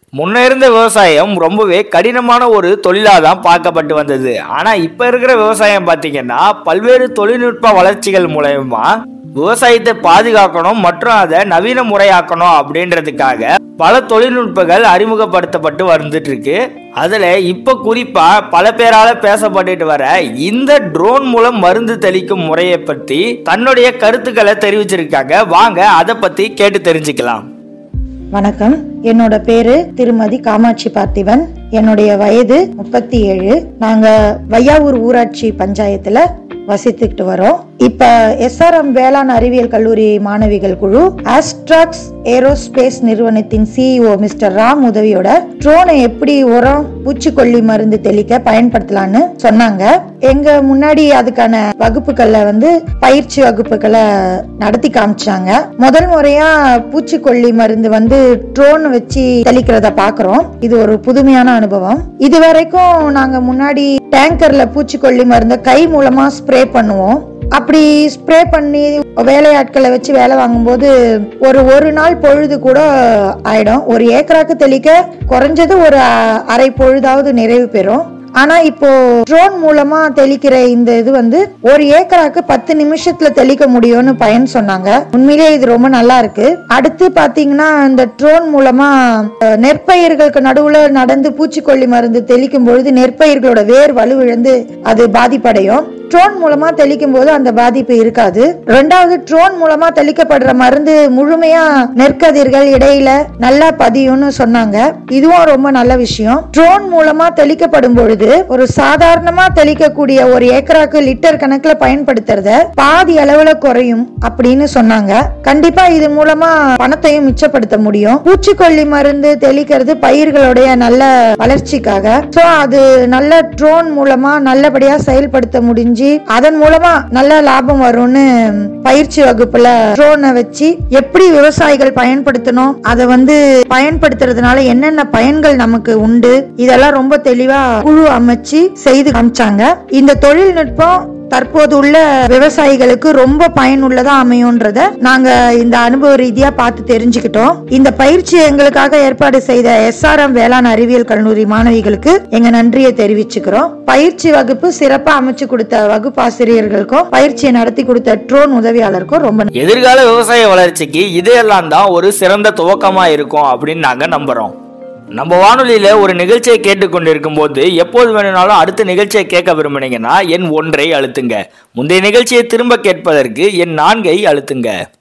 முன்ன இருந்த விவசாயம் ரொம்பவே கடினமான ஒரு தொழிலாக தான் பார்க்கப்பட்டு வந்தது ஆனா இப்ப இருக்கிற விவசாயம் பார்த்தீங்கன்னா பல்வேறு தொழில்நுட்ப வளர்ச்சிகள் மூலயமா விவசாயத்தை பாதுகாக்கணும் மற்றும் அதை நவீன முறையாக்கணும் அப்படின்றதுக்காக பல தொழில்நுட்பங்கள் அறிமுகப்படுத்தப்பட்டு வந்துட்டு இருக்கு அதுல இப்ப குறிப்பா பல பேரால பேசப்பட்டுட்டு வர இந்த ட்ரோன் மூலம் மருந்து தெளிக்கும் முறையை பத்தி தன்னுடைய கருத்துக்களை தெரிவிச்சிருக்காங்க வாங்க அதை பத்தி கேட்டு தெரிஞ்சுக்கலாம் வணக்கம் என்னோட பேரு திருமதி காமாட்சி பார்த்திபன் என்னுடைய வயது முப்பத்தி ஏழு நாங்க வையாவூர் ஊராட்சி பஞ்சாயத்துல வசித்துக்கிட்டு வரோம் இப்ப எஸ்ஆர்எம் வேளாண் அறிவியல் கல்லூரி மாணவிகள் குழு ஆஸ்ட்ராக்ஸ் ஏரோஸ்பேஸ் நிறுவனத்தின் சிஇஓ மிஸ்டர் ராம் உதவியோட ட்ரோனை எப்படி உரம் பூச்சிக்கொல்லி மருந்து தெளிக்க பயன்படுத்தலாம்னு சொன்னாங்க எங்க முன்னாடி அதுக்கான வகுப்புகள்ல வந்து பயிற்சி வகுப்புகளை நடத்தி காமிச்சாங்க முதல் முறையா பூச்சிக்கொல்லி மருந்து வந்து ட்ரோன் வச்சு தெளிக்கிறத பாக்குறோம் இது ஒரு புதுமையான அனுபவம் இது வரைக்கும் நாங்க முன்னாடி டேங்கர்ல பூச்சிக்கொல்லி மருந்த கை மூலமா ஸ்ப்ரே பண்ணுவோம் அப்படி ஸ்ப்ரே பண்ணி வேலையாட்களை வச்சு வேலை வாங்கும்போது ஒரு ஒரு நாள் பொழுது கூட ஆயிடும் ஒரு ஏக்கராக்கு தெளிக்க குறைஞ்சது ஒரு அ- அரை பொழுதாவது நிறைவு பெறும் ஆனா இப்போ ட்ரோன் மூலமா தெளிக்கிற இந்த இது வந்து ஒரு ஏக்கராக்கு பத்து நிமிஷத்துல தெளிக்க முடியும்னு பயன் சொன்னாங்க உண்மையிலேயே இது ரொம்ப நல்லா இருக்கு அடுத்து பாத்தீங்கன்னா இந்த ட்ரோன் மூலமா அஹ், நெற்பயிர்களுக்கு நடுவுல நடந்து பூச்சிக்கொல்லி மருந்து தெளிக்கும் பொழுது நெற்பயிர்களோட வேர் வலுவிழந்து அது பாதிப்படையும் ட்ரோன் மூலமா தெளிக்கும் போது அந்த பாதிப்பு இருக்காது ரெண்டாவது ட்ரோன் மூலமா தெளிக்கப்படுற மருந்து முழுமையா நெற்கதிர்கள் இடையில நல்லா பதியும்னு சொன்னாங்க இதுவும் ரொம்ப நல்ல விஷயம் ட்ரோன் மூலமா தெளிக்கப்படும் பொழுது ஒரு சாதாரணமா தெளிக்கக்கூடிய ஒரு ஏக்கராக்கு லிட்டர் கணக்குல பயன்படுத்துறத பாதி அளவுல குறையும் அப்படின்னு சொன்னாங்க கண்டிப்பா இது மூலமா பணத்தையும் மிச்சப்படுத்த முடியும் பூச்சிக்கொல்லி மருந்து தெளிக்கிறது பயிர்களுடைய நல்ல வளர்ச்சிக்காக சோ அது நல்ல ட்ரோன் மூலமா நல்லபடியா செயல்படுத்த முடிஞ்சு அதன் மூலமா நல்ல லாபம் வரும்னு பயிற்சி வகுப்புல ட்ரோனை வச்சு எப்படி விவசாயிகள் பயன்படுத்தணும் அதை வந்து பயன்படுத்துறதுனால என்னென்ன பயன்கள் நமக்கு உண்டு இதெல்லாம் ரொம்ப தெளிவா குழு அமைச்சு செய்து காமிச்சாங்க இந்த தொழில்நுட்பம் தற்போது உள்ள விவசாயிகளுக்கு ரொம்ப பயனுள்ளதா அமையும்ன்றத நாங்க இந்த அனுபவ ரீதியா பார்த்து தெரிஞ்சுக்கிட்டோம் இந்த பயிற்சி எங்களுக்காக ஏற்பாடு செய்த எஸ்ஆர்எம் வேளாண் அறிவியல் கல்லூரி மாணவிகளுக்கு எங்க நன்றியை தெரிவிச்சுக்கிறோம் பயிற்சி வகுப்பு சிறப்பா அமைச்சு கொடுத்த வகுப்பாசிரியர்களுக்கும் பயிற்சியை நடத்தி கொடுத்த ட்ரோன் உதவியாளருக்கும் ரொம்ப நன்றி. எதிர்கால விவசாய வளர்ச்சிக்கு இதையெல்லாம் தான் ஒரு சிறந்த துவக்கமா இருக்கும் அப்படின்னு நாங்க நம்புறோம் நம்ம வானொலியில ஒரு நிகழ்ச்சியை கேட்டுக்கொண்டிருக்கும் போது எப்போது வேணும்னாலும் அடுத்த நிகழ்ச்சியை கேட்க விரும்புனீங்கன்னா என் ஒன்றை அழுத்துங்க முந்தைய நிகழ்ச்சியை திரும்ப கேட்பதற்கு என் நான்கை அழுத்துங்க